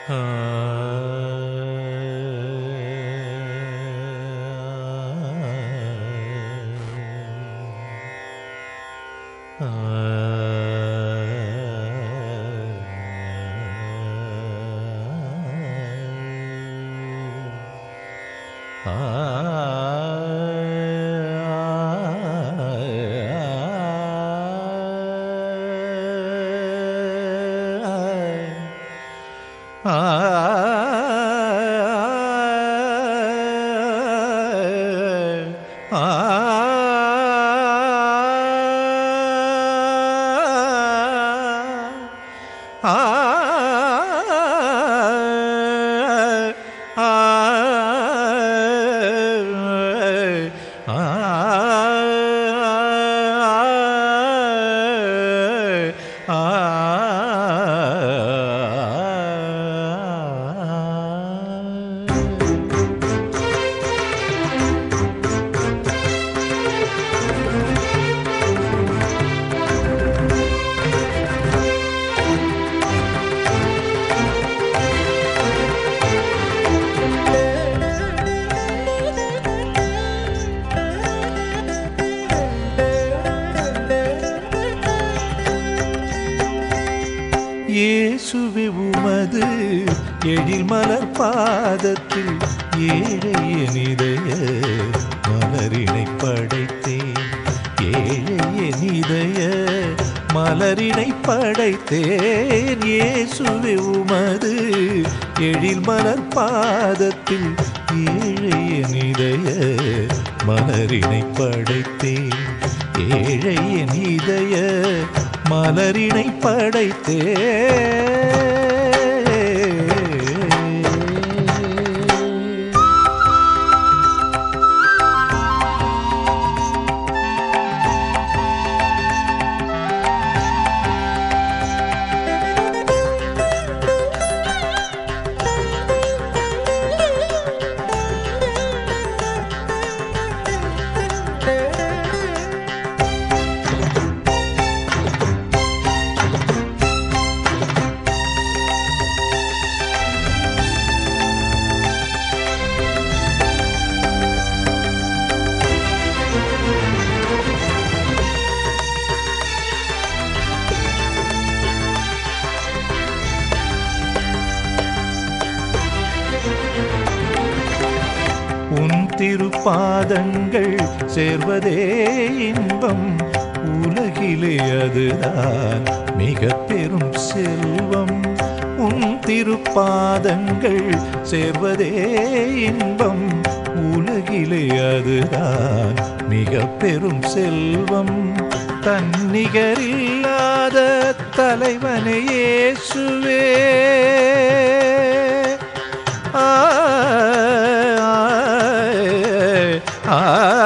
இயேசுவே உமது எழில் மலர் பாதத்தில் ஏழைய நிதய மலரினை படைத்தேன் ஏழைய நிதய மலரினை படைத்தேன் இயேசுவே உமது எழில் மலர் பாதத்தில் ஏழைய நிதய மலரினை படைத்தேன் ஏழைய நிதய மலரினை படைத்தே உன் திருப்பாதங்கள் சேர்வதே இன்பம் உலகிலே அதுதான் மிக பெரும் செல்வம் உன் திருப்பாதங்கள் சேர்வதே இன்பம் உலகிலே அதுதான் மிக பெரும் செல்வம் தன்னிகரில்லாத தலைவனே இயேசுவே ஆ ஆ,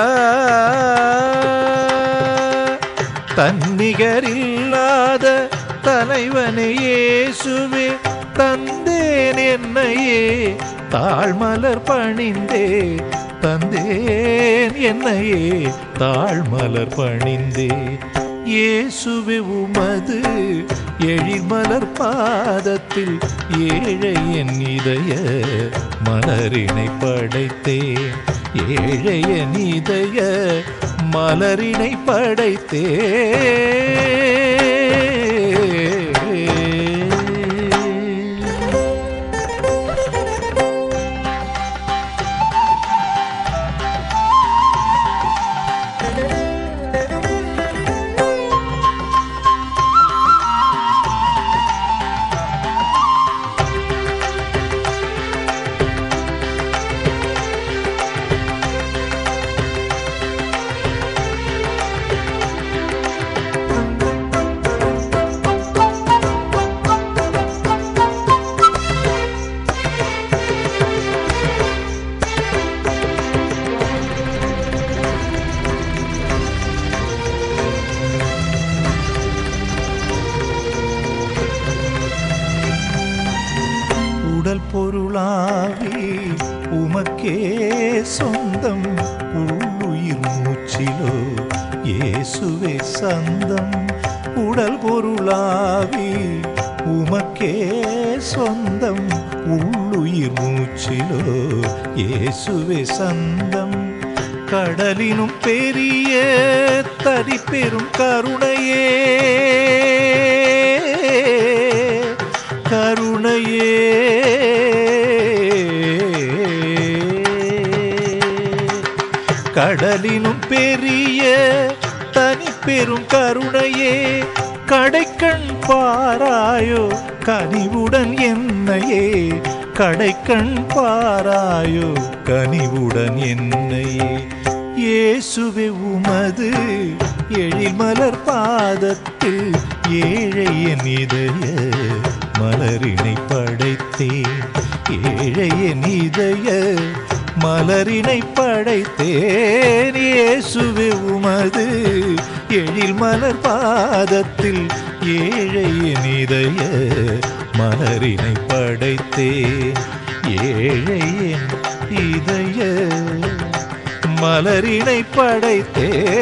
தன்னிகரில்லாத தலைவனே இயேசுவே தந்தேன் என்னையே தாழ்மலர் பணிந்தே தந்தேன் என்னையே தாழ்மலர் பணிந்தே இயேசுவே உமது எழில்மலர் பாதத்தில் ஏழை என் இதய மலரினை படைத்தேன் ஏழை என் இதய மலரினை படைத்தே உடல் பொருளாவி உமக்கே சொந்தம் உள்ளுயிர் மூச்சிலோ இயேசுவே சந்தம் உடல் பொருளாவி உமக்கே சொந்தம் உள்ளுயிர் மூச்சிலோ இயேசுவே சந்தம் கடலினும் பெரிய தரிப்பெரும் கருணையே கருணையே கடலினும் பெரிய தனி பெரும் கருணையே கடைக்கண் பாராயோ கனிவுடன் என்னையே கடைக்கண் பாராயோ கனிவுடன் என்னையே இயேசுவே உமது எழில்மலர் பாதத்தில் ஏழையன் இதய மலரினை படைத்தேன் ஏழையன் இதய மலரினை படைத்தேன் இயேசுவே உமது எழில் மலர் பாதத்தில் ஏழையின் இதய மலரினை படைத்தேன் ஏழையின் இதய மலரினை படைத்தேன்